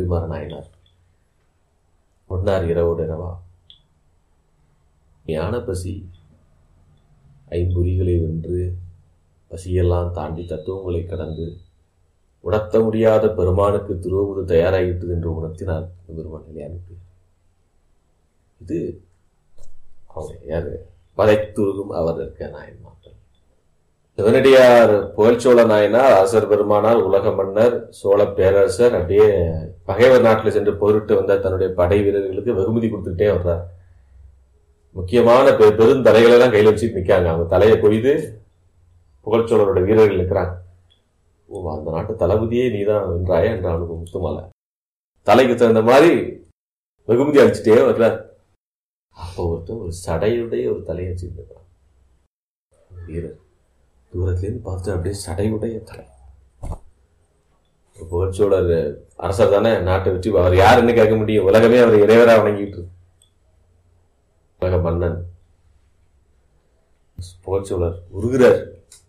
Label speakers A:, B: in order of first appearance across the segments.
A: நெடுமாற நாயனார் ஒன்னார் இரவோடு இரவா ஞான பசி ஐம்பொறிகளை வென்று பசியெல்லாம் தாண்டி தத்துவங்களை கடந்து உணர்த்த முடியாத பெருமானுக்கு திருவுது தயாராகிவிட்டது என்று உணர்த்தினார் பெருமான் நிலையானுக்கு இது அவங்க யாரு பதைத்துருகும் அவர் இருக்க நாயன் மாற்றம் சிவனடியார் புகழ்ச்சோழ நாயனார் அரசர் பெருமானார் உலக மன்னர் சோழ பேரரசர் அப்படியே பகைவர் நாட்டில் சென்று போரிட்டு வந்த தன்னுடைய படை வீரர்களுக்கு வெகுமதி கொடுத்துக்கிட்டே வர்றார் முக்கியமான பெ பெருந்தலைகளை எல்லாம் கையில் வச்சுட்டு நிற்காங்க அவங்க தலையை கொய்து புகழ்ச்சோழரோட வீரர்கள் நிற்கிறாங்க ஓ அந்த நாட்டு தளபதியே நீதான் வென்றாய என்ற அவனுக்கு முத்துமலை தலைக்கு தகுந்த மாதிரி வெகுமதி அடிச்சுட்டே வர்றார் அப்போ ஒருத்தன் ஒரு சடையுடைய ஒரு தலையை வச்சுருக்கிறான் வீரர் தூரத்துலேருந்து பார்த்து அப்படியே சடையுடைய தலை புகழ்ச்சோழர் அரசர் தானே நாட்டை வச்சு அவர் யாருன்னு கேட்க முடியும் உலகமே அவர் இறைவரா வணங்கிட்டு இருக்கு. உலக மன்னன் புகழ்ச்சோழர் உருகிறார்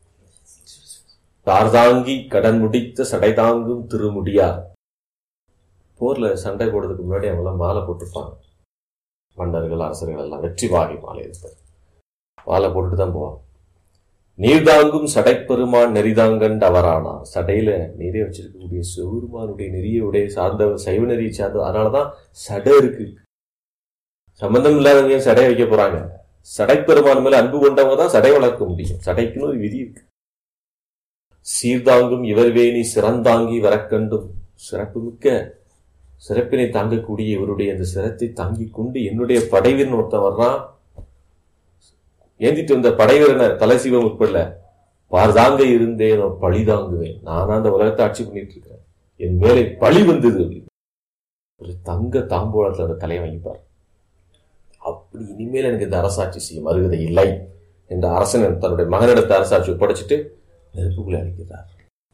A: தார்தாங்கி கடன் முடித்த சடை தாங்கும் திருமுடியார் போர்ல சண்டை போடுறதுக்கு முன்னாடி அவங்களாம் மாலை போட்டிருப்பாங்க மன்னர்கள் அரசர்கள் எல்லாம் வெற்றி வாகை மாலை இருப்பார் மாலை போட்டுட்டு தான் போவாங்க நீர் தாங்கும் சடைப்பெருமான் நெறிதாங்கண்டு அவரானார் சடையில நீரே வச்சிருக்கக்கூடிய சிவபெருமானுடைய நெறிய உடைய சார்ந்தவர் சைவ நெறியை சார்ந்தவர் அதனாலதான் சடை இருக்கு சம்பந்தம் இல்லாதவங்க ஏன் சடை வைக்க போறாங்க சடைப்பெருமான் மேல அன்பு கொண்டவங்க தான் சடை வளர்க்க முடியும் சடைக்குன்னு ஒரு விதி இருக்கு சீர்தாங்கும் இவர் வேணி சிறந்தாங்கி வரக்கண்டும் சிறப்புமிக்க சிறப்பினை தாங்கக்கூடிய இவருடைய அந்த சிரத்தை தாங்கிக் கொண்டு என்னுடைய படைவீரன் ஒருத்தன் வர்றான் ஏந்திட்டு வந்த படைவீரனை தலைசிவம் உட்படல பார்தாங்க இருந்தேன் நான் பழி தாங்குவேன் நானா அந்த உலகத்தை ஆட்சி பண்ணிட்டு இருக்கிறேன் என் மேலே பழி வந்தது அப்படின்னு. ஒரு தங்க தாம்போளத்துல அந்த தலையை வாங்கிப்பார் அப்படி இனிமேல் எனக்கு இந்த அரசாட்சி செய்யும் அருகதை இல்லை என்ற அரசன் தன்னுடைய மகனிடத்த அரசாட்சி ஒப்படைச்சிட்டு நெருப்புக்குள்ளே அடிக்கிறார்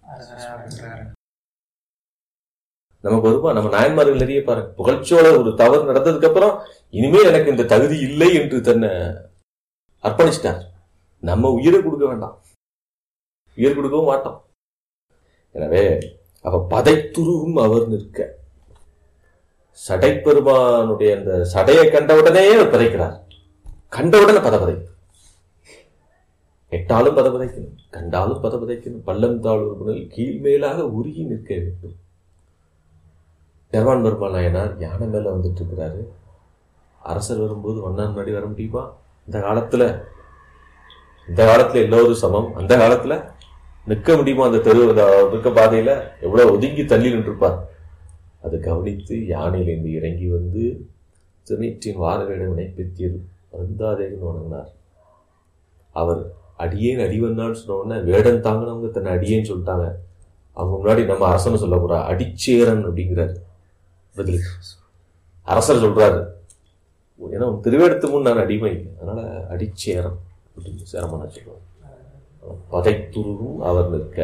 A: நமக்கு வருமா நம்ம நாயன்மார்கள் நிறைய பாருங்க புகழ்ச்சியோட ஒரு தவறு நடந்ததுக்கு அப்புறம் இனிமேல் எனக்கு இந்த தகுதி இல்லை என்று தன்னை அர்ப்பணிச்சிட்டார் நம்ம உயிரை கொடுக்க வேண்டாம் உயிர் கொடுக்கவும் மாட்டோம் எனவே அவ பதைத்துருவும் அவர் நிற்க சடைப்பெருமானுடைய அந்த சடையை கண்ட உடனே அவர் பதைக்கிறார் கண்ட உடனே பதபதை எட்டாலும் பதபதைக்கணும் கண்டாலும் பதபதைக்கணும் பள்ளம் தாழ்வுறுப்பினர் கீழ்மேலாக உருகி நிற்க வேண்டும் பெருமான் பெருமாள் நாயனார் யானை மேல வந்துட்டு இருக்கிறாரு அரசர் வரும்போது ஒன்னான் முன்னாடி வர முடியுமா இந்த காலத்துல இந்த காலத்துல எல்லோரும் சமம் அந்த காலத்துல நிற்க முடியுமா அந்த தெரு அந்த நிற்க பாதையில எவ்வளவு ஒதுங்கி தள்ளி நின்றுப்பார் அது கவனித்து யானையிலிருந்து இறங்கி வந்து திருநீற்றின் வாரவேடம் இணைப்பித்தீர் வருந்தாதேன்னு வணங்கினார் அவர் அடியேன் அடிவன்னான்னு சொன்ன உடனே வேடன் தாங்கினவங்க தன்னை அடியேன்னு சொல்லிட்டாங்க அவங்க முன்னாடி நம்ம அரசனை சொல்ல போறா அடிச்சேரன் அப்படிங்கிறாரு பதிலுக்கு அரசர் சொல்றாரு ஏன்னா உன் திருவேடத்து முன் நான் அடிமை அதனால அடிச்சேரன் அப்படின்னு சேரமான சொல்லுவார் பதைத்துருவும் அவர் நிற்க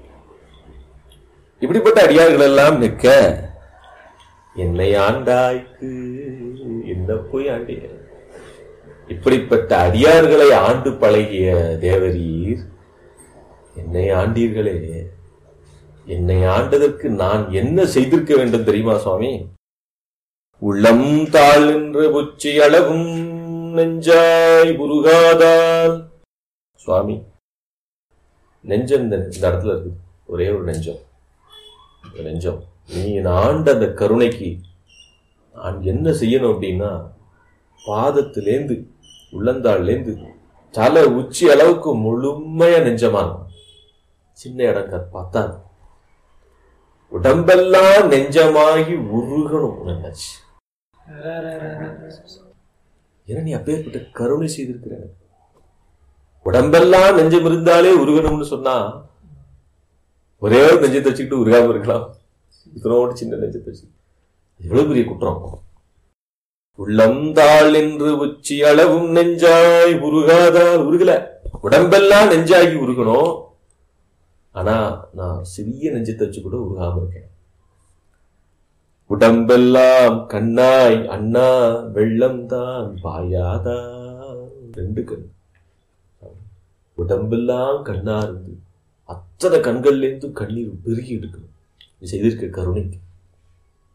A: இப்படிப்பட்ட அடியார்கள் எல்லாம் நிற்க என்னை ஆண்டாய்க்கு என்ன போய் ஆண்டிய இப்படிப்பட்ட அடியார்களை ஆண்டு பழகிய தேவரீர் என்னை ஆண்டீர்களே என்னை ஆண்டதற்கு நான் என்ன செய்திருக்க வேண்டும் தெரியுமா சுவாமி உள்ளம் தாழ் நின்ற உச்சி அளவும் நெஞ்சாய் உருகாதால் சுவாமி நெஞ்சம் இந்த இந்த இடத்துல இருக்கு ஒரே ஒரு நெஞ்சம் இந்த நெஞ்சம் நீ நான் ஆண்ட அந்த கருணைக்கு நான் என்ன செய்யணும் அப்படின்னா பாதத்திலேந்து உள்ளந்தாள்லேந்து தலை உச்சி அளவுக்கு முழுமையா நெஞ்சமா இருக்கும். சின்ன இடம் கத் பார்த்தா உடம்பெல்லாம் நெஞ்சமாகி உருகணும் நினைச்சு ஏன்னா நீ அப்பேற்பட்ட கருணை செய்திருக்கிற உடம்பெல்லாம் நெஞ்சம் இருந்தாலே உருகணும்னு சொன்னா ஒரே ஒரு நெஞ்சத்தை வச்சுக்கிட்டு உருகாம இருக்கலாம் இத்தனோடு சின்ன நெஞ்சத்தை வச்சு எவ்வளவு பெரிய குற்றம் உள்ளந்தாள் என்று உச்சி அளவும் நெஞ்சாய் உருகாதால் உருகல உடம்பெல்லாம் நெஞ்சாகி உருகணும் ஆனா நான் சிறிய நெஞ்சத்தை வச்சு கூட உருகாம இருக்கேன் உடம்பெல்லாம் கண்ணாய் அண்ணா வெள்ளம் தான் பாயாதா ரெண்டு கண் உடம்பெல்லாம் கண்ணா இருந்து அத்தனை கண்கள்ல இருந்து கண்ணீர் பெருகி எடுக்கணும் நீ செய்திருக்க கருணைக்கு